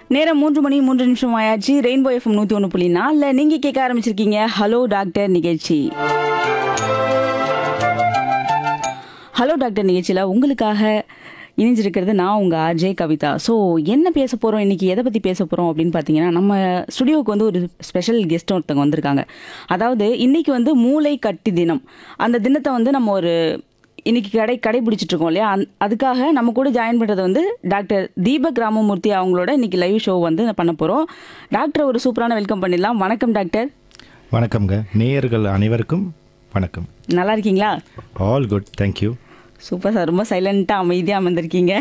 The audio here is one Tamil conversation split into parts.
நேரம் மூன்று மணி மூன்று நிமிஷம் ஆயாச்சு ரெயின்போ எஃப்எம் நூற்றி ஒன்று புள்ளி நாலில் நீங்கள் கேட்க ஆரம்பிச்சிருக்கீங்க ஹலோ டாக்டர் நிகழ்ச்சி ஹலோ டாக்டர் நிகழ்ச்சியில் உங்களுக்காக இணைஞ்சிருக்கிறது நான் உங்கள் ஆர்ஜே கவிதா ஸோ என்ன பேச போகிறோம் இன்றைக்கி எதை பற்றி பேச போகிறோம் அப்படின்னு பார்த்தீங்கன்னா நம்ம ஸ்டுடியோவுக்கு வந்து ஒரு ஸ்பெஷல் கெஸ்ட் ஒருத்தவங்க வந்திருக்காங்க அதாவது இன்றைக்கி வந்து மூளை கட்டி தினம் அந்த தினத்தை வந்து நம்ம ஒரு இன்னைக்கு கடை கடைபிடிச்சிட்டு இருக்கோம் இல்லையா அந் அதுக்காக நம்ம கூட ஜாயின் பண்ணுறது வந்து டாக்டர் தீபக் ராமமூர்த்தி அவங்களோட இன்னைக்கு லைவ் ஷோ வந்து பண்ண போகிறோம் டாக்டர் ஒரு சூப்பரான வெல்கம் பண்ணிடலாம் வணக்கம் டாக்டர் வணக்கம்ங்க நேயர்கள் அனைவருக்கும் வணக்கம் நல்லா இருக்கீங்களா all good thank you super sir ரொம்ப சைலண்ட்டாக அமைதியாக அமர்ந்திருக்கீங்க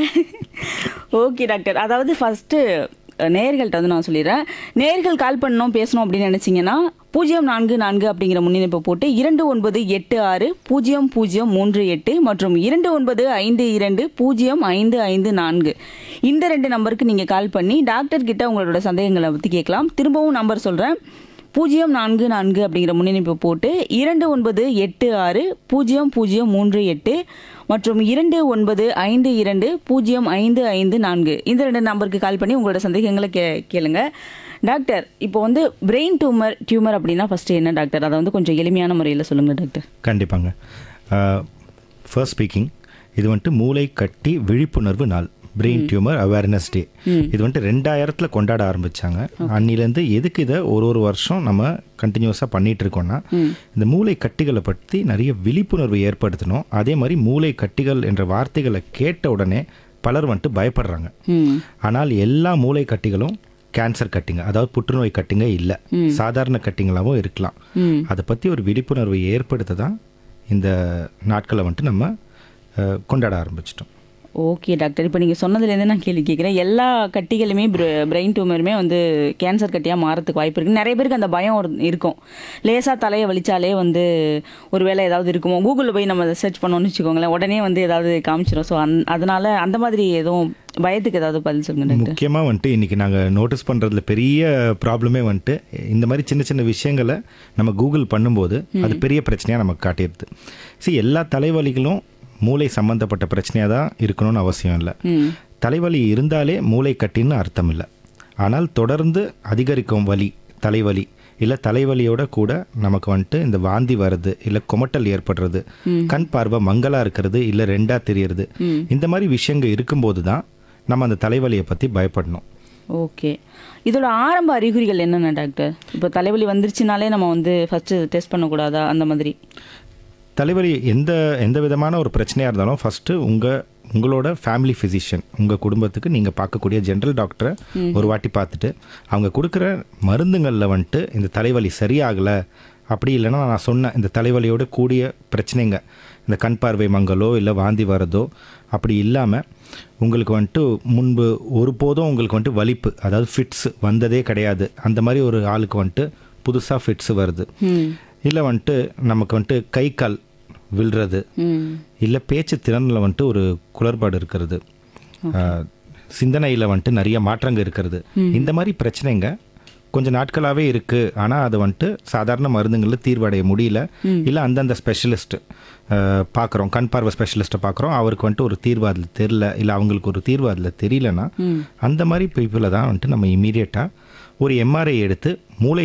ஓகே டாக்டர் அதாவது ஃபஸ்ட்டு நேயர்கள்ட்ட வந்து நான் சொல்லிடுறேன் நேயர்கள் கால் பண்ணணும் பேசணும் அப்படின்னு நினச்சிங்கன்னா பூஜ்ஜியம் நான்கு நான்கு அப்படிங்கிற முன்னிணைப்பை போட்டு இரண்டு ஒன்பது எட்டு ஆறு பூஜ்ஜியம் பூஜ்ஜியம் மூன்று எட்டு மற்றும் இரண்டு ஒன்பது ஐந்து இரண்டு பூஜ்ஜியம் ஐந்து ஐந்து நான்கு இந்த ரெண்டு நம்பருக்கு நீங்கள் கால் பண்ணி டாக்டர் கிட்ட உங்களோட சந்தேகங்களை பற்றி கேட்கலாம் திரும்பவும் நம்பர் சொல்கிறேன் பூஜ்ஜியம் நான்கு நான்கு அப்படிங்கிற முன்னிணைப்பு போட்டு இரண்டு ஒன்பது எட்டு ஆறு பூஜ்ஜியம் பூஜ்ஜியம் மூன்று எட்டு மற்றும் இரண்டு ஒன்பது ஐந்து இரண்டு பூஜ்ஜியம் ஐந்து ஐந்து நான்கு இந்த ரெண்டு நம்பருக்கு கால் பண்ணி உங்களோட சந்தேகங்களை கே கேளுங்க டாக்டர் இப்போ வந்து பிரெயின் டியூமர் டியூமர் அப்படின்னா ஃபர்ஸ்ட் என்ன டாக்டர் அதை வந்து கொஞ்சம் எளிமையான முறையில் சொல்லுங்க டாக்டர் கண்டிப்பாங்க ஃபர்ஸ்ட் ஸ்பீக்கிங் இது வந்துட்டு மூளை கட்டி விழிப்புணர்வு நாள் பிரெயின் டியூமர் அவேர்னஸ் டே இது வந்துட்டு ரெண்டாயிரத்தில் கொண்டாட ஆரம்பிச்சாங்க அன்னிலேருந்து எதுக்கு இதை ஒரு ஒரு வருஷம் நம்ம கண்டினியூஸாக பண்ணிட்டு இருக்கோம்னா இந்த மூளை கட்டிகளை பற்றி நிறைய விழிப்புணர்வு ஏற்படுத்தணும் அதே மாதிரி மூளை கட்டிகள் என்ற வார்த்தைகளை கேட்ட உடனே பலர் வந்துட்டு பயப்படுறாங்க ம் ஆனால் எல்லா மூளை கட்டிகளும் கேன்சர் கட்டிங்க அதாவது புற்றுநோய் கட்டிங்க இல்லை சாதாரண கட்டிங்களாகவும் இருக்கலாம் ம் அதை பற்றி ஒரு விழிப்புணர்வை ஏற்படுத்த தான் இந்த நாட்களை வந்துட்டு நம்ம அஹ், கொண்டாட ஆரம்பிச்சிட்டோம் ஓகே டாக்டர் இப்போ நீங்கள் சொன்னதுலேருந்து நான் கேள்வி கேட்குறேன் எல்லா கட்டிகளுமே பிரெயின் டியூமருமே வந்து கேன்சர் கட்டியாக மாறதுக்கு வாய்ப்பு இருக்குது நிறைய பேருக்கு அந்த பயம் ஒரு- இருக்கும் லேசாக தலையை வலிச்சாலே வந்து ஒரு வேளை ஏதாவது இருக்குமோ கூகுளில் போய் நம்ம சர்ச் பண்ணோம்னு வச்சுக்கோங்களேன் உடனே வந்து ஏதாவது காமிச்சிடும் ஸோ அந் அதனால அந்த மாதிரி எதுவும் பயத்துக்கு ஏதாவது பதில் சொல்லுங்க டாக்டர் முக்கியமாக வந்துட்டு இன்றைக்கி நாங்கள் நோட்டீஸ் பண்ணுறதுல பெரிய ப்ராப்ளமே வந்துட்டு இந்த மாதிரி சின்ன சின்ன விஷயங்களை நம்ம கூகுள் பண்ணும்போது அது பெரிய பிரச்சனையாக நமக்கு காட்டிடுது see எல்லா தலைவலிகளும் மூளை சம்மந்தப்பட்ட பிரச்சனையாக தான் இருக்கணும்னு அவசியம் இல்லை ம் தலைவலி இருந்தாலே மூளை கட்டின்னு அர்த்தம் இல்லை ஆனால் தொடர்ந்து அதிகரிக்கும் வலி தலைவலி இல்லை தலைவலியோட கூட நமக்கு வந்துட்டு இந்த வாந்தி வர்றது இல்லை குமட்டல் ஏற்படுறது கண் பார்வை மங்கலா இருக்கிறது இல்லை ரெண்டா தெரியறது இந்த மாதிரி விஷயங்கள் இருக்கும்போது தான் நம்ம அந்த தலைவலியை பற்றி பயப்படணும் ஓகே இதோட ஆரம்ப அறிகுறிகள் என்னென்ன டாக்டர் இப்போ தலைவலி வந்துருச்சுனாலே நம்ம வந்து ஃபஸ்ட்டு டெஸ்ட் பண்ணக்கூடாதா அந்த மாதிரி தலைவலி எந்த எந்த விதமான ஒரு பிரச்சனையாக இருந்தாலும் ஃபஸ்ட்டு உங்கள் உங்களோட ஃபேமிலி ஃபிசிஷியன் உங்கள் குடும்பத்துக்கு நீங்கள் பார்க்கக்கூடிய ஜென்ரல் டாக்டரை ஒரு வாட்டி பார்த்துட்டு அவங்க கொடுக்குற மருந்துங்களில் வந்துட்டு இந்த தலைவலி சரியாகலை அப்படி இல்லைன்னா நான் சொன்ன இந்த தலைவலியோட கூடிய பிரச்சனைங்க இந்த கண் பார்வை மங்கலோ இல்லை வாந்தி வரதோ அப்படி இல்லாமல் உங்களுக்கு வந்துட்டு முன்பு ஒருபோதும் உங்களுக்கு வந்துட்டு வலிப்பு அதாவது ஃபிட்ஸ் வந்ததே கிடையாது அந்த மாதிரி ஒரு ஆளுக்கு வந்துட்டு புதுசாக ஃபிட்ஸ் வருது ம் இல்லை வந்துட்டு நமக்கு வந்துட்டு கை கால் விழுறது ம் இல்லை பேச்சு திறனில் வந்துட்டு ஒரு குளறுபாடு இருக்கிறது சிந்தனையில் வந்துட்டு நிறைய மாற்றங்கள் இருக்கிறது இந்த மாதிரி பிரச்சனைங்க கொஞ்சம் நாட்களாகவே இருக்குது ஆனால் அது வந்துட்டு சாதாரண மருந்துங்களில் தீர்வடைய முடியல இல்லை அந்தந்த ஸ்பெஷலிஸ்ட் பார்க்குறோம் கண் பார்வை ஸ்பெஷலிஸ்ட்டை பார்க்குறோம் அவருக்கு வந்துட்டு ஒரு தீர்வு அதில் தெரில இல்லை அவங்களுக்கு ஒரு தீர்வு அதில் தெரியலனா அந்த மாதிரி பீப்புளை தான் வந்துட்டு நம்ம இமீடியட்டாக ஒரு எம்ஆர்ஐ எடுத்து மூளை